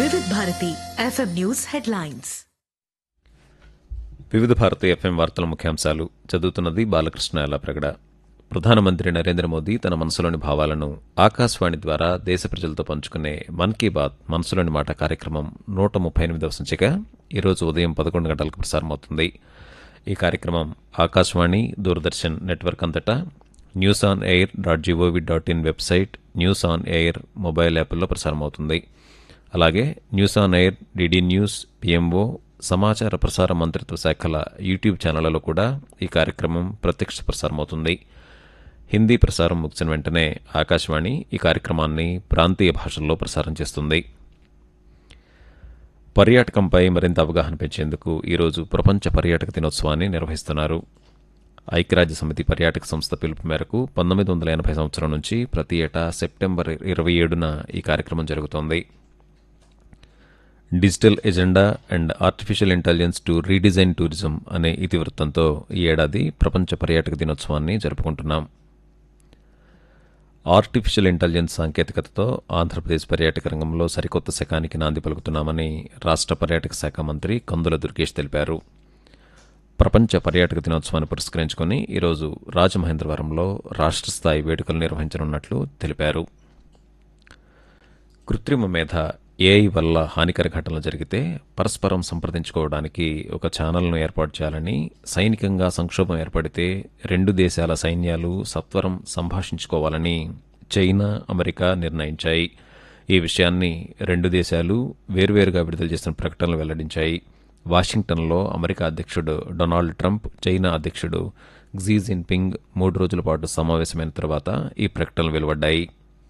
వివిధ Bharati FM news headlines వివిధ Bharati FM వార్తల ముఖ్యాంశాలు చదువుతున్నది బాలకృష్ణ ప్రగడ ప్రధానమంత్రి నరేంద్ర మోదీ తన మనసులోని భావాలను ఆకాశవాణి ద్వారా దేశ ప్రజలతో పంచుకునే మన్ కీ బాత్ మనసులోని మాట కార్యక్రమం నూట ముప్పై ఎనిమిదవ సంచిక ఈరోజు ఉదయం పదకొండు గంటలకు ప్రసారమవుతుంది ఈ కార్యక్రమం ఆకాశవాణి దూరదర్శన్ నెట్వర్క్ అంతటా news on air dot gov dot in website news on air mobile యాప్ల్లో ప్రసారమవుతుంది అలాగే news on air DD news PMO సమాచార ప్రసార మంత్రిత్వ శాఖల యూట్యూబ్ ఛానళ్లలో కూడా ఈ కార్యక్రమం ప్రత్యక్ష ప్రసారమవుతుంది హిందీ ప్రసారం ముగిసిన వెంటనే ఆకాశవాణి ఈ కార్యక్రమాన్ని ప్రాంతీయ భాషల్లో ప్రసారం చేస్తుంది పర్యాటకంపై మరింత అవగాహన పెంచేందుకు ఈరోజు ప్రపంచ పర్యాటక దినోత్సవాన్ని నిర్వహిస్తున్నారు ఐక్యరాజ్య సమితి పర్యాటక సంస్థ పిలుపు మేరకు పంతొమ్మిది వందల ఎనభై సంవత్సరం నుంచి ప్రతి ఏటా సెప్టెంబర్ ఇరవై ఏడున ఈ కార్యక్రమం జరుగుతోంది digital agenda and artificial intelligence to redesign tourism అనే ఇతివృత్తంతో ఈ ఏడాది ప్రపంచ పర్యాటక దినోత్సవాన్ని జరుపుకుంటున్నాం ఆర్టిఫిషియల్ ఇంటెలిజెన్స్ సాంకేతికతతో ఆంధ్రప్రదేశ్ పర్యాటక రంగంలో సరికొత్త శకానికి నాంది పలుకుతున్నామని రాష్ట్ర పర్యాటక శాఖ మంత్రి కందుల దుర్గేష్ తెలిపారు ప్రపంచ పర్యాటక దినోత్సవాన్ని పురస్కరించుకుని ఈరోజు రాజమహేంద్రవరంలో రాష్ట్ర స్థాయి వేడుకలు నిర్వహించనున్నట్లు తెలిపారు కృత్రిమ మేధ ఏఐ వల్ల హానికర ఘటనలు జరిగితే పరస్పరం సంప్రదించుకోవడానికి ఒక ఛానల్ను ఏర్పాటు చేయాలని సైనికంగా సంక్షోభం ఏర్పడితే రెండు దేశాల సైన్యాలు సత్వరం సంభాషించుకోవాలని చైనా అమెరికా నిర్ణయించాయి ఈ విషయాన్ని రెండు దేశాలు వేర్వేరుగా విడుదల చేసిన ప్రకటనలు వెల్లడించాయి వాషింగ్టన్లో అమెరికా అధ్యక్షుడు డొనాల్డ్ ట్రంప్ చైనా అధ్యక్షుడు క్సీ జిన్పింగ్ మూడు రోజుల పాటు సమావేశమైన తర్వాత ఈ ప్రకటనలు వెలువడ్డాయి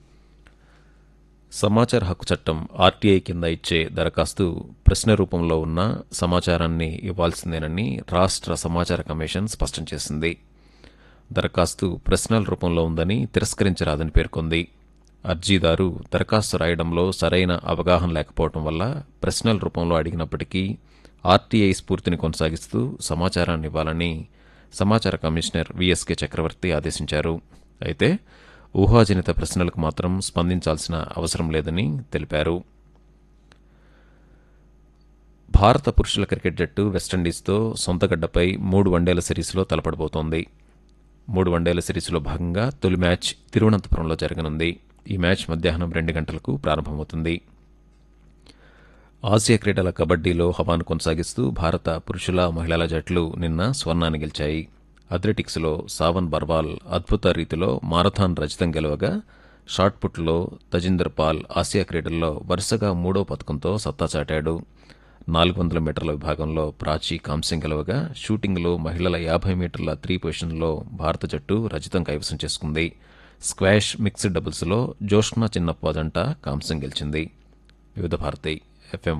సమాచార హక్కు చట్టం ఆర్టీఐ కింద ఇచ్చే దరఖాస్తు ప్రశ్న రూపంలో ఉన్న సమాచారాన్ని ఇవ్వాల్సిందేనని రాష్ట్ర సమాచార కమిషన్ స్పష్టం చేసింది దరఖాస్తు ప్రశ్నల రూపంలో ఉందని తిరస్కరించరాదని పేర్కొంది అర్జీదారు దరఖాస్తు రాయడంలో సరైన అవగాహన లేకపోవడం వల్ల ప్రశ్నల రూపంలో అడిగినప్పటికీ ఆర్టీఐ స్ఫూర్తిని కొనసాగిస్తూ సమాచారాన్ని ఇవ్వాలని సమాచార కమిషనర్ విఎస్కే చక్రవర్తి ఆదేశించారు అయితే ఊహాజనిత ప్రశ్నలకు మాత్రం స్పందించాల్సిన అవసరం లేదని తెలిపారు భారత పురుషుల క్రికెట్ జట్టు వెస్టిండీస్తో సొంతగడ్డపై మూడు వన్డేల సిరీస్లో తలపడబోతోంది మూడు వన్డేల సిరీస్లో భాగంగా తొలి మ్యాచ్ తిరువనంతపురంలో జరగనుంది ఈ మ్యాచ్ మధ్యాహ్నం రెండు గంటలకు ప్రారంభమవుతుంది ఆసియా క్రీడల కబడ్డీలో హవాను కొనసాగిస్తూ భారత పురుషుల మహిళల జట్లు నిన్న స్వర్ణాన్ని గెలిచాయి అథ్లెటిక్స్లో సావన్ బర్వాల్ అద్భుత రీతిలో మారథాన్ రజితం గెలవగా షాట్పుట్లో తజిందర్ పాల్ ఆసియా క్రీడల్లో వరుసగా మూడో పథకంతో సత్తా చాటాడు నాలుగు వందల మీటర్ల విభాగంలో ప్రాచీ కాంస్యం గెలవగా షూటింగ్లో మహిళల యాభై మీటర్ల త్రీ పొజిషన్లో భారత జట్టు రజితం కైవసం చేసుకుంది స్క్వాష్ మిక్స్డ్ డబుల్స్లో జోష్నా చిన్నప్ప జంట కాంస్యం గెలిచింది వివిధ భారతి ఎఫ్ఎం